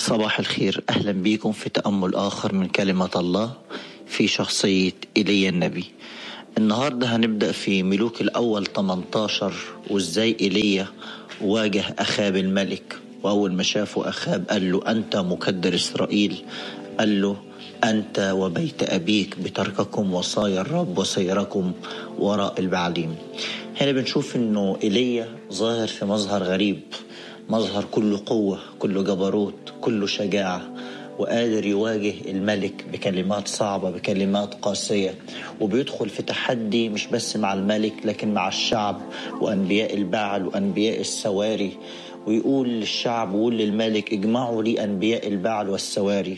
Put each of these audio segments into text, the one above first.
صباح الخير أهلا بكم في تأمل آخر من كلمة الله في شخصية إيليا النبي النهاردة هنبدأ في ملوك الأول 18 وإزاي إيليا واجه أخاب الملك وأول ما شافه أخاب قال له أنت مكدر إسرائيل قال له أنت وبيت أبيك بترككم وصايا الرب وسيركم وراء البعليم هنا بنشوف أنه إيليا ظاهر في مظهر غريب مظهر كله قوة كله جبروت كله شجاعة وقادر يواجه الملك بكلمات صعبة بكلمات قاسية وبيدخل في تحدي مش بس مع الملك لكن مع الشعب وأنبياء البعل وأنبياء السواري ويقول للشعب ويقول للملك اجمعوا لي أنبياء البعل والسواري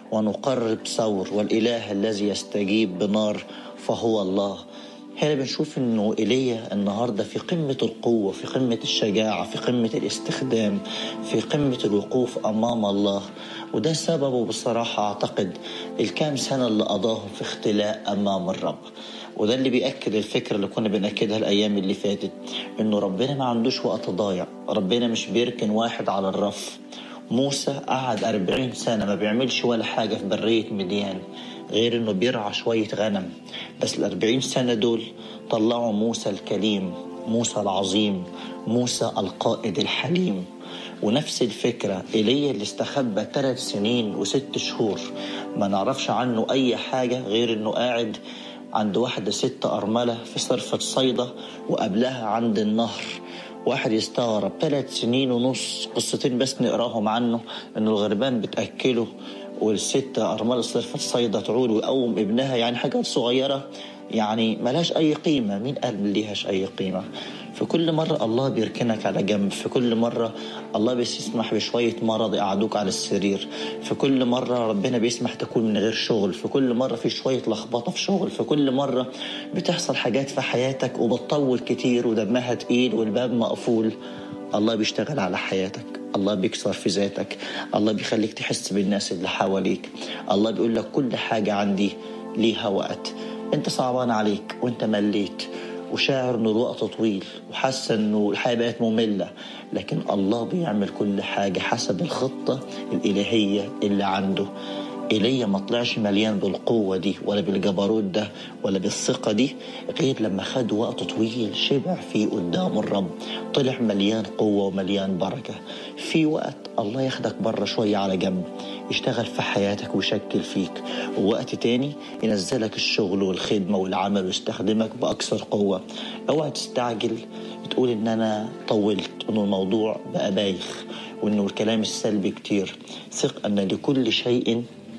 ونقرب ثور والإله الذي يستجيب بنار فهو الله هنا بنشوف انه ايليا النهارده في قمه القوه في قمه الشجاعه في قمه الاستخدام في قمه الوقوف امام الله وده سببه بصراحه اعتقد الكام سنه اللي قضاهم في اختلاء امام الرب وده اللي بيأكد الفكرة اللي كنا بنأكدها الأيام اللي فاتت إنه ربنا ما عندوش وقت ضايع ربنا مش بيركن واحد على الرف موسى قعد أربعين سنة ما بيعملش ولا حاجة في برية مديان غير انه بيرعى شوية غنم بس الأربعين سنة دول طلعوا موسى الكليم موسى العظيم موسى القائد الحليم ونفس الفكرة إيليا اللي استخبى ثلاث سنين وست شهور ما نعرفش عنه أي حاجة غير إنه قاعد عند واحدة ست أرملة في صرفة صيدا وقبلها عند النهر واحد يستغرب ثلاث سنين ونص قصتين بس نقراهم عنه انه الغربان بتاكله والست ارمله صرفة صيدا تعول ويقوم ابنها يعني حاجات صغيره يعني ملهاش اي قيمه مين قال ليهاش اي قيمه في كل مرة الله بيركنك على جنب في كل مرة الله بيسمح بشوية مرض يقعدوك على السرير في كل مرة ربنا بيسمح تكون من غير شغل في كل مرة في شوية لخبطة في شغل في كل مرة بتحصل حاجات في حياتك وبتطول كتير ودمها تقيل والباب مقفول الله بيشتغل على حياتك الله بيكسر في ذاتك الله بيخليك تحس بالناس اللي حواليك الله بيقول لك كل حاجة عندي ليها وقت انت صعبان عليك وانت مليت وشاعر انه الوقت طويل وحاسه انه الحياه بقت ممله لكن الله بيعمل كل حاجه حسب الخطه الالهيه اللي عنده ايليا ما طلعش مليان بالقوة دي ولا بالجبروت ده ولا بالثقة دي غير لما خد وقت طويل شبع فيه قدام الرب طلع مليان قوة ومليان بركة في وقت الله ياخدك بره شوية على جنب يشتغل في حياتك ويشكل فيك ووقت تاني ينزلك الشغل والخدمة والعمل ويستخدمك بأكثر قوة اوعى تستعجل تقول ان انا طولت انه الموضوع بقى بايخ وانه الكلام السلبي كتير ثق ان لكل شيء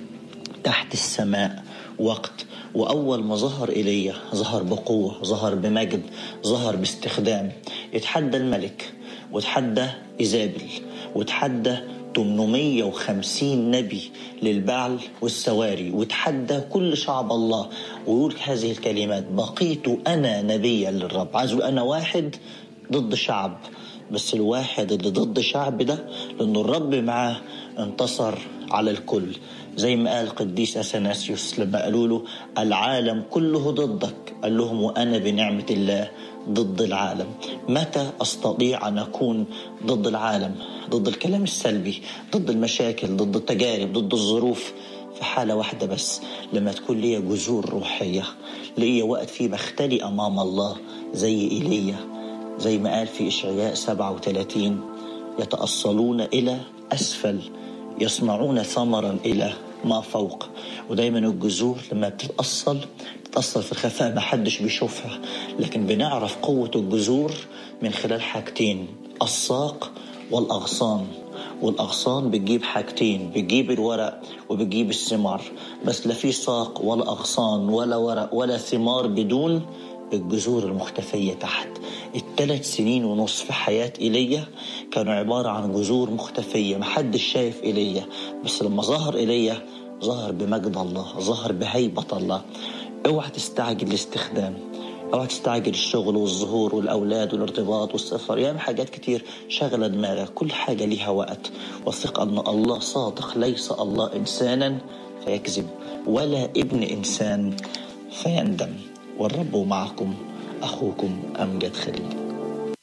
تحت السماء وقت وأول ما ظهر إيليا ظهر بقوة ظهر بمجد ظهر باستخدام اتحدى الملك وتحدى إيزابل وتحدى 850 نبي للبعل والسواري وتحدى كل شعب الله ويقول هذه الكلمات بقيت أنا نبيا للرب عايز أنا واحد ضد شعب بس الواحد اللي ضد شعب ده لأنه الرب معاه انتصر على الكل زي ما قال قديس اثناسيوس لما قالوا له العالم كله ضدك قال لهم وانا بنعمه الله ضد العالم متى استطيع ان اكون ضد العالم ضد الكلام السلبي ضد المشاكل ضد التجارب ضد الظروف في حالة واحدة بس لما تكون لي جذور روحية ليا وقت فيه بختلي أمام الله زي إيليا زي ما قال في إشعياء 37 يتأصلون إلى أسفل يصنعون ثمرا إلى ما فوق ودايما الجذور لما بتتأصل بتتأصل في الخفاء ما حدش بيشوفها لكن بنعرف قوة الجذور من خلال حاجتين الساق والأغصان والأغصان بتجيب حاجتين بتجيب الورق وبتجيب الثمار بس لا في ساق ولا أغصان ولا ورق ولا ثمار بدون الجذور المختفية تحت الثلاث سنين ونص في حياة إيليا كانوا عبارة عن جذور مختفية محدش شايف إيليا بس لما ظهر إيليا ظهر بمجد الله ظهر بهيبة الله اوعى تستعجل الاستخدام اوعى تستعجل الشغل والظهور والاولاد والارتباط والسفر يعني حاجات كتير شغله دماغك كل حاجه ليها وقت وثق ان الله صادق ليس الله انسانا فيكذب ولا ابن انسان فيندم والرب معكم اخوكم امجد خليل